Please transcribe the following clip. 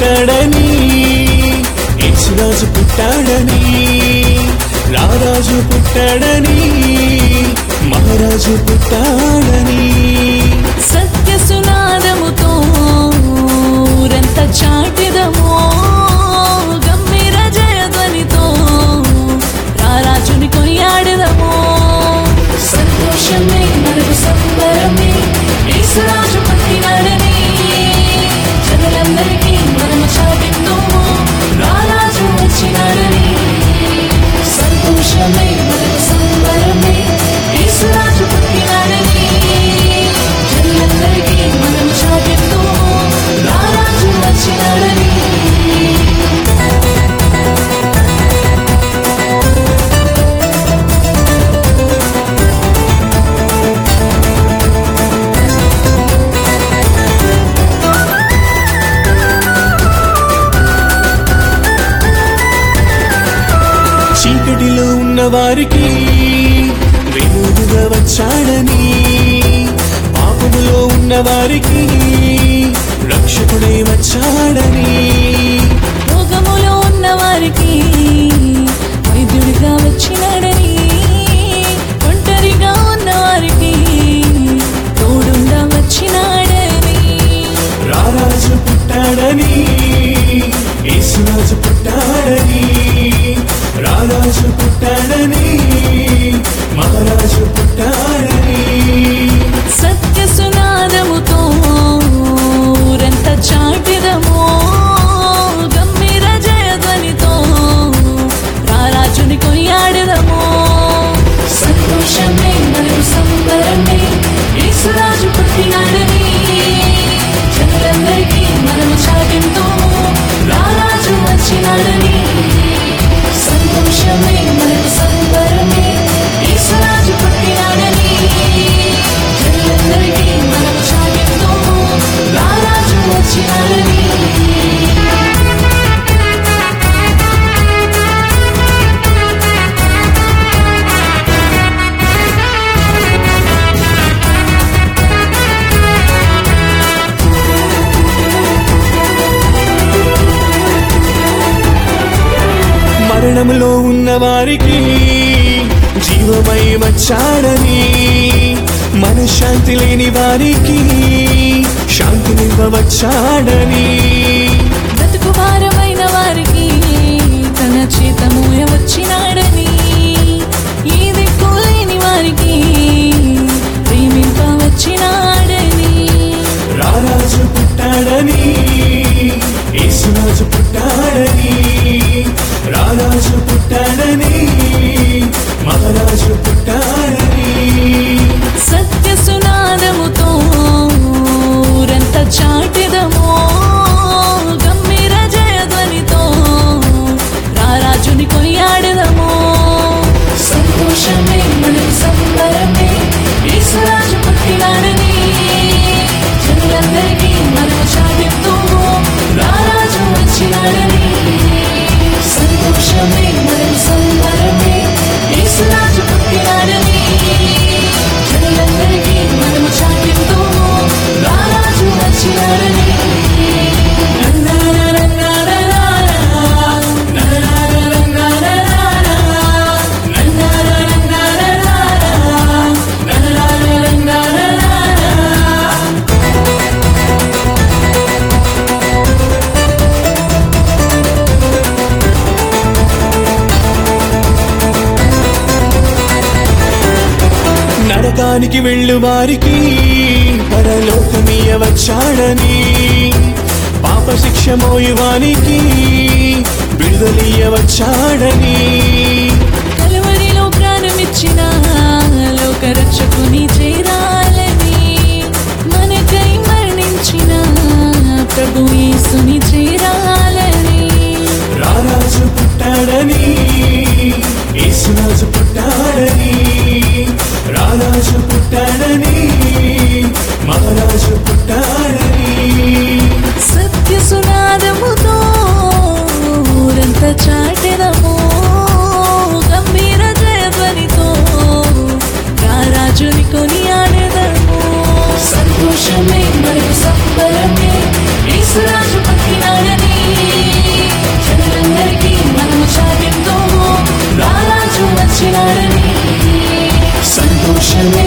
పుట్టాడని యేసురాజు పుట్టాడని రారాజు పుట్టాడని మహారాజు పుట్టాడని సత్య సునాదముతో ఊరంత చాటిదమో గంభీర జయధ్వనితో రారాజుని కొనియాడదమో సంతోషమే మనకు సంబరమే యేసురాజు పుట్టినాడని జనులందరికీ మనము చాటిద్దాము రారాజు వచ్చినాడని సంతోషమే మనకు సంబరమే యేసురాజు పుట్టినాడని జనులందరికీ మనం చాటిద్దాము రారాజు వచ్చినాడని చీకటిలో ఉన్న వారికి వెలుగుగా వచ్చాడని పాపములో ఉన్న వారికి రక్షకుడై వచ్చాడని రోగములో ఉన్న వారికి వైద్యుడిగా వచ్చినాడని ఒంటరిగా ఉన్న వారికి తోడుగా వచ్చినాడని రారాజు పుట్టాడని యేసురాజు పుట్టాడని రారాజు పుట్టాడని మహారాజు పుట్టాడని సత్య సునాదముతో ఊరంత చాటిదమో గంభీర జయధ్వనితో రారాజుని కొనియాడదమో సంతోషమే మనకు సంబరమే యేసురాజు పుట్టినాడని జనులందరికీ మనము చాటిద్దాము రారాజు వచ్చినాడని సంతోషమే మనకు సంబరమే యేసురాజు పుట్టినాడని జనులందరికీ మనము చాటిద్దాము రారాజు వచ్చినాడని మరణములో ఉన్న వారికి జీవమై వచ్చాడని మనశ్శాంతి లేని వారికి శాంతినివ్వ వచ్చాడని బ్రతుకు భారమైన వారికి తన చేత మోయ వచ్చినాడని ఈ దిక్కు లేని వారికి ప్రేమింప వచ్చినాడని రారాజు పుట్టాడని యేసురాజు పుట్టాడని రారాజు పుట్టాడని మహారాజు పుట్టాడని సత్య సునాదముతో ఊరంత చాటిదమో గంభీర జయధ్వనితో రారాజుని కొనియాడదమో సంతోషమే మనకు సంబరమే యేసురాజు పుట్టినాడని జనులందరికీ మనం చాటిద్దాము రారాజు వచ్చినాడని సంతోషమే మనకు సంబరమే యేసురాజు పుట్టినాడని జనులందరికీ మనము చాటిద్దాము రారాజు వచ్చినాడని నరకానికి వెళ్ళు వారికి పరలోకమీయ వచ్చాడని పాప శిక్ష మోయువానికి విడుదలీయ వచ్చాడని కలువరిలో ప్రాణమిచ్చిన లోక రక్షకుని చేరాలని మనకై మరణించిన ప్రభు యేసుని చేరాలని రారాజు పుట్టాడని యేసురాజు పుట్టాడని రారాజు పుట్టాడని మహారాజు పుట్టాడని సత్య సునాదముతో ఊరంత చాటెదము గంభీర జయధ్వనితో రారాజుని కొనియాడెదము సంతోషమే మనకు సంబరమే యేసురాజు పట్టినాడని ఘోషమే